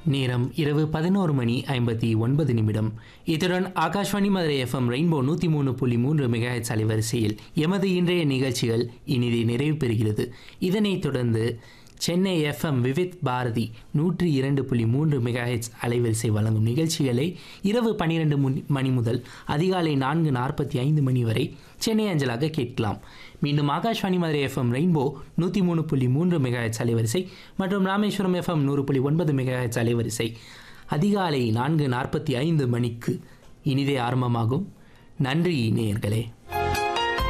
நேரம் இரவு பதினோரு மணி ஐம்பத்தி ஒன்பது நிமிடம் இத்துடன் ஆகாஷ்வாணி மதுரை எஃப்எம் ரெயின்போ நூற்றி மூணு புள்ளி மூன்று மெகாஹெட்ஸ் அலைவரிசையில் எமது இன்றைய நிகழ்ச்சிகள் இனிதே நிறைவு பெறுகிறது இதனைத் தொடர்ந்து சென்னை எஃப்எம் விவித் பாரதி நூற்றி இரண்டு புள்ளி மூன்று மெகாஹெட்ஸ் அலைவரிசை வழங்கும் நிகழ்ச்சிகளை இரவு பன்னிரெண்டு மணி முதல் அதிகாலை நான்கு நாற்பத்தி ஐந்து மணி வரை சென்னை அஞ்சலாக கேட்கலாம் மீண்டும் ஆகாஷ்வாணி மதுரை எஃப்எம் ரெயின்போ நூற்றி மூணு புள்ளி மூன்று மெகாஹெட்ஸ் அலைவரிசை மற்றும் ராமேஸ்வரம் எஃப்எம் நூறு புள்ளி ஒன்பது மெகாஹெட்ஸ் அலைவரிசை அதிகாலை நான்கு நாற்பத்தி ஐந்து மணிக்கு இனிதே ஆரம்பமாகும் நன்றி நேயர்களே